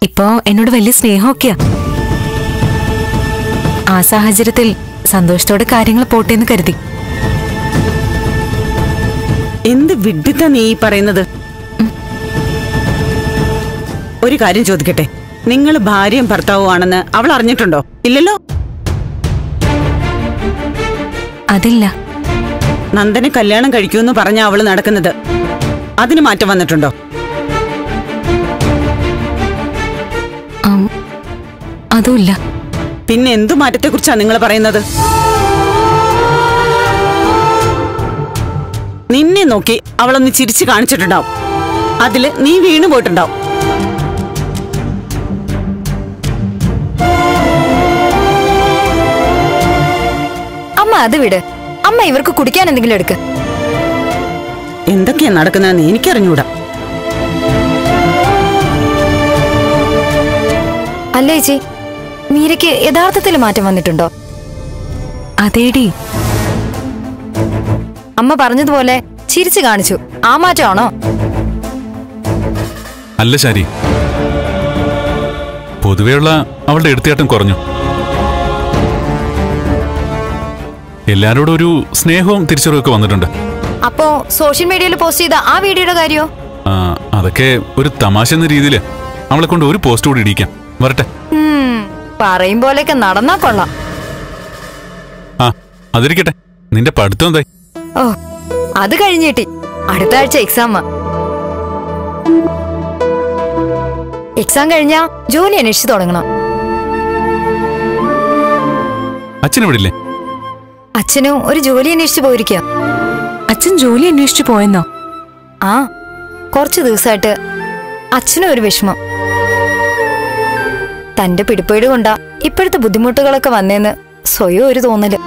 ഇപ്പോ എന്നോട് വലിയ സ്നേഹമൊക്കെയാ ആ സാഹചര്യത്തിൽ സന്തോഷത്തോടെ കാര്യങ്ങൾ പോട്ടെ എന്ന് കരുതി എന്ത് വിഡിത്ത നീ ഈ പറയുന്നത് ഒരു കാര്യം ചോദിക്കട്ടെ നിങ്ങൾ ഭാര്യയും ഭർത്താവും ആണെന്ന് അവൾ അറിഞ്ഞിട്ടുണ്ടോ ഇല്ലല്ലോ അതില്ല നന്ദനെ കല്യാണം കഴിക്കൂന്ന് പറഞ്ഞ അവള് നടക്കുന്നത് അതിന് മാറ്റം വന്നിട്ടുണ്ടോ ആം, അതുമില്ല പിന്നെ എന്തു മാറ്റത്തെക്കുറിച്ചാ നിങ്ങൾ പറയുന്നത് നിന്നെ നോക്കി അവളൊന്ന് ചിരിച്ചു കാണിച്ചിട്ടുണ്ടാവും അതില് നീ വീണു പോയിട്ടുണ്ടാവും അമ്മ അത് വിട് അമ്മ ഇവർക്ക് കുടിക്കാൻ എന്തെങ്കിലും എടുക്ക് എന്തൊക്കെയാ നടക്കുന്നതെന്ന് എനിക്കറിഞ്ഞൂടാ അല്ല ചേച്ചി മീരയ്ക്ക് യഥാർത്ഥത്തിൽ മാറ്റം വന്നിട്ടുണ്ടോ അതേടി അമ്മ പറഞ്ഞതുപോലെ ചിരിച്ചു കാണിച്ചു ആ മാറ്റമാണോ അല്ല ശാരി പൊതുവെയുള്ള അവളുടെ എടുത്തിയാട്ടം കുറഞ്ഞു എല്ലാരോടും ഒരു സ്നേഹവും തിരിച്ചറിവൊക്കെ വന്നിട്ടുണ്ട് അപ്പോ സോഷ്യൽ മീഡിയയിൽ പോസ്റ്റ് ചെയ്ത ആ വീഡിയോയുടെ കാര്യമോ ആ, അതൊക്കെ ഒരു തമാശ എന്ന രീതിയിൽ അവളെ കൊണ്ട് ഒരു പോസ്റ്റ് കൂടി ഇടിക്കാം വരട്ടെ ഉം, പറയും പോലെയൊക്കെ നടന്നാ കൊള്ളാം ആ അതിരിക്കട്ടെ നിന്റെ പഠിത്തം എന്തായി ഓ അത് കഴിഞ്ഞിട്ടി അടുത്ത ആഴ്ച എക്സാം എക്സാം കഴിഞ്ഞാ ജോലി അന്വേഷിച്ചു തുടങ്ങണം അച്ഛൻ ഇവിടെ ഇല്ലേ അച്ഛനും ഒരു ജോലി അന്വേഷിച്ചു പോയിരിക്കുക അച്ഛൻ ജോലി അന്വേഷിച്ചു പോയെന്നോ ആ കുറച്ചു ദിവസമായിട്ട് അച്ഛനും ഒരു വിഷമം തന്റെ പിടിപ്പേട് കൊണ്ടാ ഇപ്പോഴത്തെ ബുദ്ധിമുട്ടുകളൊക്കെ വന്നേന്ന് സ്വയം ഒരു തോന്നല്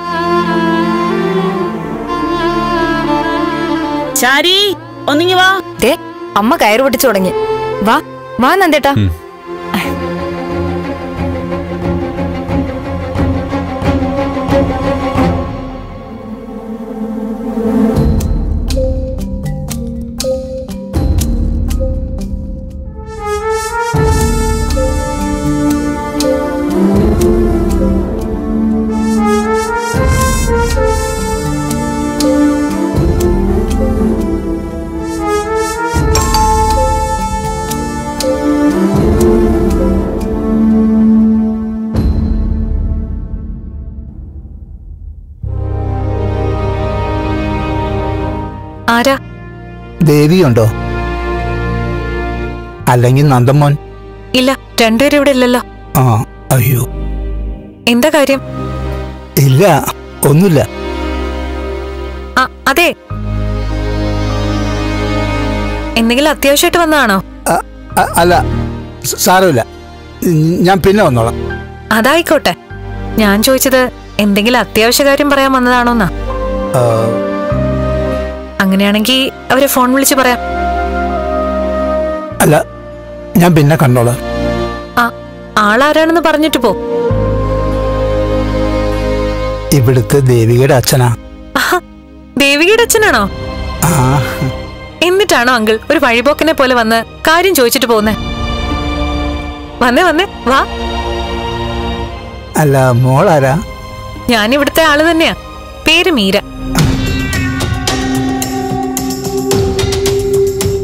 ശാരി ഒന്നിങ്ങി വാ ദേ അമ്മ കയറ് പൊട്ടിച്ചു തുടങ്ങി വാ വാ നന്ദേട്ടാ ഉം. ആരാ ദേവിയുണ്ടോ അല്ലെങ്കിൽ നന്ദമോൻ ഇല്ല രണ്ടുപേരും ഇവിടെ ഇല്ലല്ലോ ആ അയ്യോ എന്താ കാര്യം ഇല്ല ഒന്നുമില്ല ആ അതെ എന്തെങ്കിലും അത്യാവശ്യമായിട്ട് വന്നതാണോ അ- അ- അല്ല സ- സാരമില്ല ഞാൻ പിന്നെ വന്നോളാം അതായിക്കോട്ടെ ഞാൻ ചോദിച്ചത് എന്തെങ്കിലും അത്യാവശ്യ കാര്യം പറയാൻ വന്നതാണോന്നാ ആ, അങ്ങനെയാണെങ്കിൽ അവരെ ഫോൺ വിളിച്ച് പറയാം അല്ല ഞാൻ പിന്നെ കണ്ടോളാം ആ ആളാരാണെന്ന് പറഞ്ഞിട്ട് പോ ഇവിടുത്തെ ദേവികയുടെ അച്ഛനാ ആഹാ, ദേവികയുടെ അച്ഛനാണോ ആ എന്നിട്ടാണോ അങ്കിൾ ഒരു വഴിപോക്കനെ പോലെ വന്ന് കാര്യം ചോദിച്ചിട്ട് പോകുന്നേ വന്നേ വന്നേ വാ അല്ല മോളാരാ ഞാൻ ഇവിടുത്തെ ആള് തന്നെയാ പേര് മീര ആ,